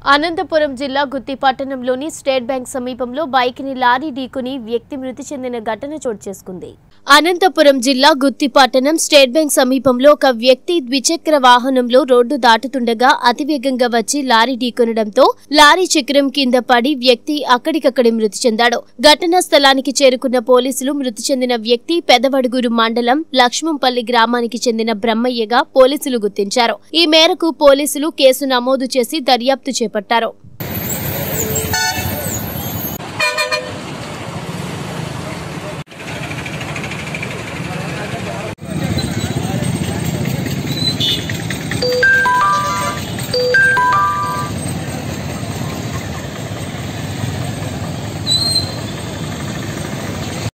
అనంతపురం జిల్లా గుత్తి పట్టణంలోని State Bank సమీపంలో బైక్ ని లారీ ఢీకొని వ్యక్తి మృతి చెందిన ఘటన చోటు చేసుకుంది అనంతపురం జిల్లా గుత్తి పట్టణం స్టేట్ బ్యాంక్ సమీపంలో ఒక వ్యక్తి ద్విచక్ర వాహనంలో రోడ్డు దాటుతుండగా అతివేగంగా వచ్చి లారీ ఢీకొనడంతో లారీ చక్రం కింద పడి వ్యక్తి అక్కడికక్కడే మృతి చెందాడు ఘటనా స్థలానికి చేరుకున్న పోలీసులు మృతి చెందిన వ్యక్తి పెదవడుగురు మండలం లక్ష్మంపల్లి గ్రామానికి చెందిన బ్రహ్మయ్యగా పోలీసులు గుర్తించారు ఈ మేరకు పోలీసులు కేసు నమోదు చేసి దర్యాప్తు చేపట్టారు